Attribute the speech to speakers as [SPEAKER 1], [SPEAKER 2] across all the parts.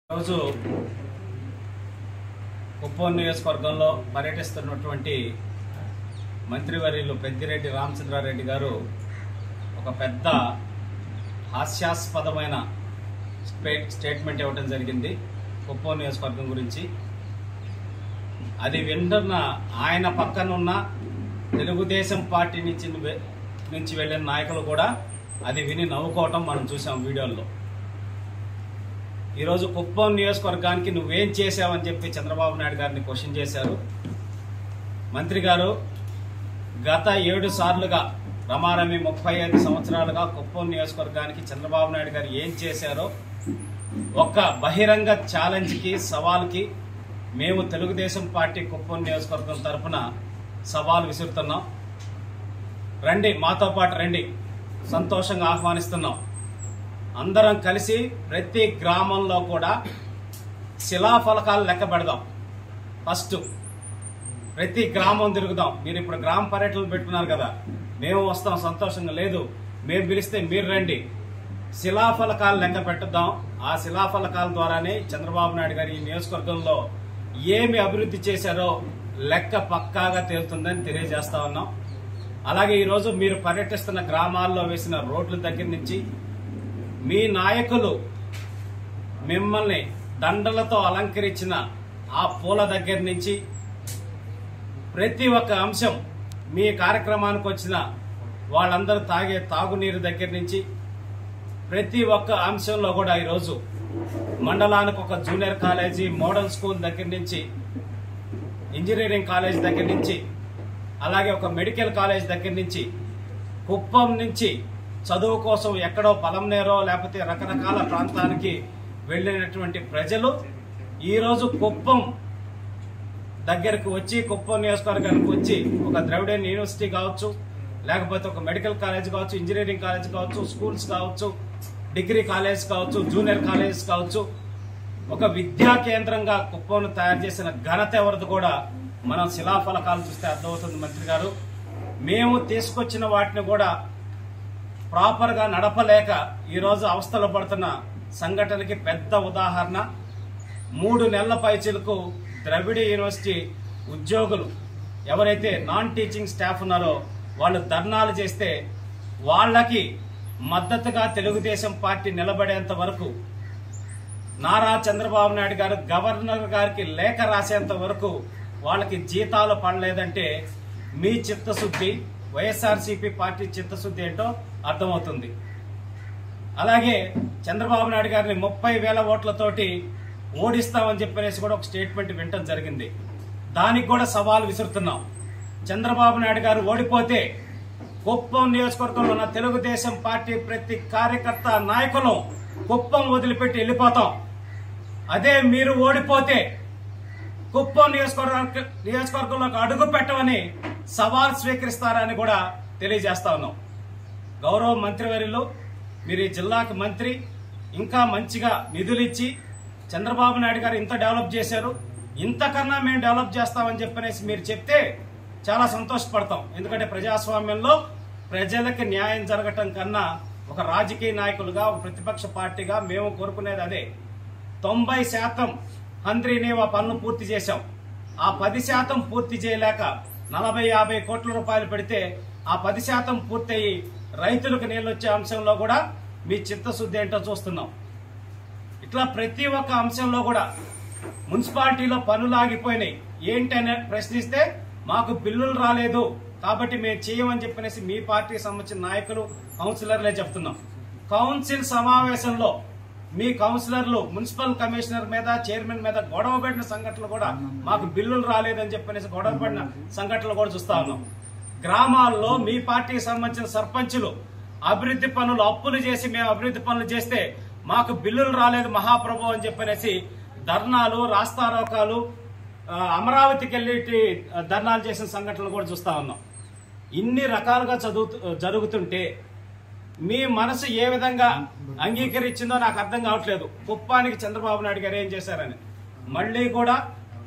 [SPEAKER 1] రోజు కుప్పం నియోజకవర్గంలో పర్యటిస్తున్నటువంటి మంత్రివర్యులు పెద్దిరెడ్డి రామచంద్రారెడ్డి గారు ఒక పెద్ద హాస్యాస్పదమైన స్టే- స్టేట్మెంట్ ఇవ్వడం జరిగింది కుప్పం నియోజకవర్గం గురించి అది వింటున్న ఆయన పక్కన ఉన్న తెలుగుదేశం పార్టీ నుంచి వె- నుంచి వెళ్ళిన నాయకులు కూడా అది విని నవ్వుకోవటం మనం చూసాం వీడియోల్లో ఈరోజు కుప్పం నియోజకవర్గానికి నువ్వేం చేశావని చెప్పి చంద్రబాబు నాయుడు గారిని క్వశ్చన్ చేశారు మంత్రి గారు గత ఏడు సార్లుగా రమారమి ముప్పై ఐదు సంవత్సరాలుగా కుప్పం నియోజకవర్గానికి చంద్రబాబు నాయుడు గారు ఏం చేశారో ఒక్క బహిరంగ ఛాలెంజ్కి సవాల్కి మేము తెలుగుదేశం పార్టీ కుప్పం నియోజకవర్గం తరఫున సవాల్ విసురుతున్నాం రండి మాతో పాటు రండి సంతోషంగా ఆహ్వానిస్తున్నాం అందరం కలిసి ప్రతి గ్రామంలో కూడా శిలాఫలకాలు లెక్క పెడదాం ఫస్ట్ ప్రతి గ్రామం తిరుగుదాం మీరు ఇప్పుడు గ్రామ పర్యటనలు పెట్టుకున్నారు కదా మేము వస్తాం సంతోషంగా లేదు మేము పిలిస్తే మీరు రండి శిలాఫలకాలు లెక్క పెట్టుదాం ఆ శిలాఫలకాల ద్వారానే చంద్రబాబు నాయుడు గారు ఈ నియోజకవర్గంలో ఏమి అభివృద్ధి చేశారో లెక్క పక్కాగా తేలుతుందని తెలియజేస్తా ఉన్నాం అలాగే ఈరోజు మీరు పర్యటిస్తున్న గ్రామాల్లో వేసిన రోడ్ల దగ్గర నుంచి మీ నాయకులు మిమ్మల్ని దండలతో అలంకరించిన ఆ పూల దగ్గర నుంచి ప్రతి ఒక్క అంశం మీ కార్యక్రమానికి వచ్చిన వాళ్ళందరూ తాగే తాగునీరు దగ్గర నుంచి ప్రతి ఒక్క అంశంలో కూడా ఈరోజు మండలానికి ఒక జూనియర్ కాలేజీ మోడల్ స్కూల్ దగ్గర నుంచి ఇంజనీరింగ్ కాలేజ్ దగ్గర నుంచి అలాగే ఒక మెడికల్ కాలేజ్ దగ్గర నుంచి కుప్పం నుంచి చదువు కోసం ఎక్కడో పలంనేరో లేకపోతే రకరకాల ప్రాంతానికి వెళ్ళినటువంటి ప్రజలు ఈరోజు కుప్పం దగ్గరకు వచ్చి కుప్పం నియోజకవర్గానికి వచ్చి ఒక ద్రవిడియన్ యూనివర్సిటీ కావచ్చు లేకపోతే ఒక మెడికల్ కాలేజ్ కావచ్చు ఇంజనీరింగ్ కాలేజ్ కావచ్చు స్కూల్స్ కావచ్చు డిగ్రీ కాలేజ్ కావచ్చు జూనియర్ కాలేజ్ కావచ్చు ఒక విద్యా కేంద్రంగా కుప్పంను తయారు చేసిన ఘనత ఎవరిది కూడా మనం శిలాఫలకాలు చూస్తే అర్థమవుతుంది మంత్రి గారు మేము తీసుకొచ్చిన వాటిని కూడా ప్రాపర్ గా నడపలేక ఈరోజు అవస్థలు పడుతున్న సంఘటనకి పెద్ద ఉదాహరణ మూడు నెలల పైచీలకు ద్రవిడ యూనివర్సిటీ ఉద్యోగులు ఎవరైతే నాన్ టీచింగ్ స్టాఫ్ ఉన్నారో వాళ్ళు ధర్నాలు చేస్తే వాళ్ళకి మద్దతుగా తెలుగుదేశం పార్టీ నిలబడేంత వరకు నారా చంద్రబాబు నాయుడు గారు గవర్నర్ గారికి లేఖ రాసేంత వరకు వాళ్ళకి జీతాలు పడలేదంటే మీ చిత్తశుద్ధి వైఎస్ఆర్సీపీ పార్టీ చిత్తశుద్ధి ఏంటో అర్థమవుతుంది అలాగే చంద్రబాబు నాయుడు గారిని ముప్పై వేల ఓట్లతోటి ఓడిస్తామని చెప్పనేసి కూడా ఒక స్టేట్మెంట్ వినటం జరిగింది దానికి కూడా సవాల్ విసురుతున్నాం చంద్రబాబు నాయుడు గారు ఓడిపోతే కుప్పం నియోజకవర్గంలో ఉన్న తెలుగుదేశం పార్టీ ప్రతి కార్యకర్త నాయకులు కుప్పం వదిలిపెట్టి వెళ్ళిపోతాం అదే మీరు ఓడిపోతే కుప్పం నియోజకవర్గ నియోజకవర్గంలోకి అడుగు పెట్టమని సవాల్ స్వీకరిస్తారని కూడా తెలియజేస్తా ఉన్నాం గౌరవ మంత్రివర్యులు మీరు ఈ జిల్లాకి మంత్రి ఇంకా మంచిగా నిధులు ఇచ్చి చంద్రబాబు నాయుడు గారు ఇంత డెవలప్ చేశారు ఇంతకన్నా మేము డెవలప్ చేస్తామని చెప్పనేసి మీరు చెప్తే చాలా సంతోషపడతాం ఎందుకంటే ప్రజాస్వామ్యంలో ప్రజలకి న్యాయం జరగటం కన్నా ఒక రాజకీయ నాయకులుగా ఒక ప్రతిపక్ష పార్టీగా మేము కోరుకునేది అదే తొంభై శాతం హంద్రీనేవా పన్ను పూర్తి చేశాం ఆ పది శాతం పూర్తి చేయలేక నలభై యాభై కోట్ల రూపాయలు పెడితే ఆ పది శాతం పూర్తయి రైతులకు నీళ్ళు వచ్చే అంశంలో కూడా మీ చిత్తశుద్ధి ఏంటో చూస్తున్నాం ఇట్లా ప్రతి ఒక్క అంశంలో కూడా మున్సిపాలిటీలో పనులు ఆగిపోయినాయి ఏంటని ప్రశ్నిస్తే మాకు బిల్లులు రాలేదు కాబట్టి మేము చేయమని చెప్పనేసి మీ పార్టీకి సంబంధించిన నాయకులు కౌన్సిలర్లే చెప్తున్నాం కౌన్సిల్ సమావేశంలో మీ కౌన్సిలర్లు మున్సిపల్ కమిషనర్ మీద చైర్మన్ మీద గొడవ పెట్టిన సంఘటనలు కూడా మాకు బిల్లులు రాలేదని చెప్పనేసి గొడవ పడిన సంఘటనలు కూడా చూస్తా ఉన్నాం గ్రామాల్లో మీ పార్టీకి సంబంధించిన సర్పంచులు అభివృద్ధి పనులు అప్పులు చేసి మేము అభివృద్ధి పనులు చేస్తే మాకు బిల్లులు రాలేదు మహాప్రభు అని చెప్పనేసి ధర్నాలు రాస్తారోకాలు ఆ, అమరావతికి వెళ్ళి ధర్నాలు చేసిన సంఘటనలు కూడా చూస్తా ఉన్నాం ఇన్ని రకాలుగా చదువు జరుగుతుంటే మీ మనసు ఏ విధంగా అంగీకరించిందో నాకు అర్థం కావట్లేదు కుప్పానికి చంద్రబాబు నాయుడు గారు ఏం చేశారని మళ్ళీ కూడా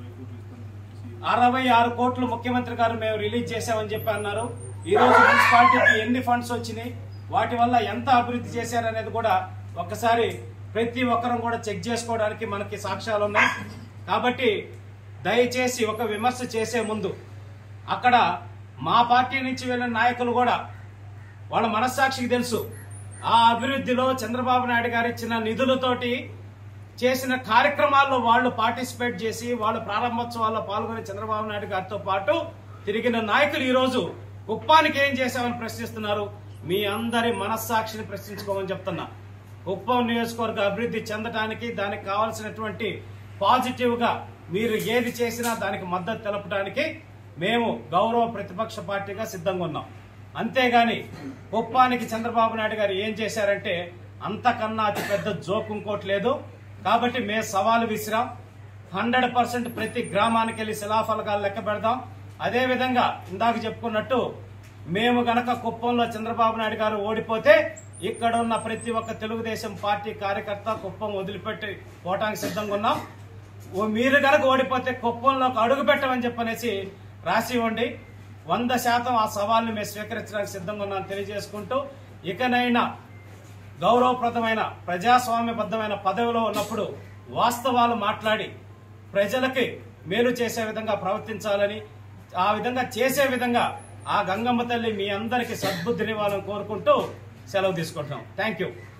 [SPEAKER 1] అరవై ఆరు కోట్లు ముఖ్యమంత్రి గారు మేము రిలీజ్ చేశామని చెప్పి అన్నారు ఈ రోజు మున్సిపాలిటీకి ఎన్ని ఫండ్స్ వచ్చినాయి వాటి వల్ల ఎంత అభివృద్ధి చేశారనేది కూడా ఒక్కసారి ప్రతి ఒక్కరం కూడా చెక్ చేసుకోవడానికి మనకి సాక్ష్యాలు ఉన్నాయి కాబట్టి దయచేసి ఒక విమర్శ చేసే ముందు అక్కడ మా పార్టీ నుంచి వెళ్ళిన నాయకులు కూడా వాళ్ళ మనస్సాక్షికి తెలుసు ఆ అభివృద్ధిలో చంద్రబాబు నాయుడు గారు ఇచ్చిన నిధులతోటి చేసిన కార్యక్రమాల్లో వాళ్ళు పార్టిసిపేట్ చేసి వాళ్ళు ప్రారంభోత్సవాల్లో పాల్గొని చంద్రబాబు నాయుడు గారితో పాటు తిరిగిన నాయకులు ఈ రోజు కుప్పానికి ఏం చేశామని ప్రశ్నిస్తున్నారు మీ అందరి మనస్సాక్షిని ప్రశ్నించుకోమని చెప్తున్నా కుప్పం నియోజకవర్గ అభివృద్ధి చెందడానికి దానికి కావాల్సినటువంటి పాజిటివ్ గా మీరు ఏది చేసినా దానికి మద్దతు తెలపడానికి మేము గౌరవ ప్రతిపక్ష పార్టీగా సిద్ధంగా ఉన్నాం అంతేగాని కుప్పానికి చంద్రబాబు నాయుడు గారు ఏం చేశారంటే అంతకన్నా అతి పెద్ద జోక్ ఇంకోటి లేదు కాబట్టి మేము సవాలు విసిరాం హండ్రెడ్ పర్సెంట్ ప్రతి గ్రామానికి వెళ్ళి శిలాఫలకాలు లెక్క పెడదాం అదే విధంగా ఇందాక చెప్పుకున్నట్టు మేము గనక కుప్పంలో చంద్రబాబు నాయుడు గారు ఓడిపోతే ఇక్కడ ఉన్న ప్రతి ఒక్క తెలుగుదేశం పార్టీ కార్యకర్త కుప్పం వదిలిపెట్టి పోవటానికి సిద్ధంగా ఉన్నాం ఓ మీరు గనక ఓడిపోతే కుప్పంలోకి అడుగు పెట్టమని చెప్పనేసి రాసి ఇవ్వండి వంద శాతం ఆ సవాల్ని మేము స్వీకరించడానికి సిద్ధంగా ఉన్నామని తెలియజేసుకుంటూ ఇకనైనా గౌరవప్రదమైన ప్రజాస్వామ్యబద్ధమైన పదవిలో ఉన్నప్పుడు వాస్తవాలు మాట్లాడి ప్రజలకి మేలు చేసే విధంగా ప్రవర్తించాలని ఆ విధంగా చేసే విధంగా ఆ గంగమ్మ తల్లి మీ అందరికీ సద్బుద్ధినివ్వాలని కోరుకుంటూ సెలవు తీసుకుంటున్నాం థ్యాంక్ యూ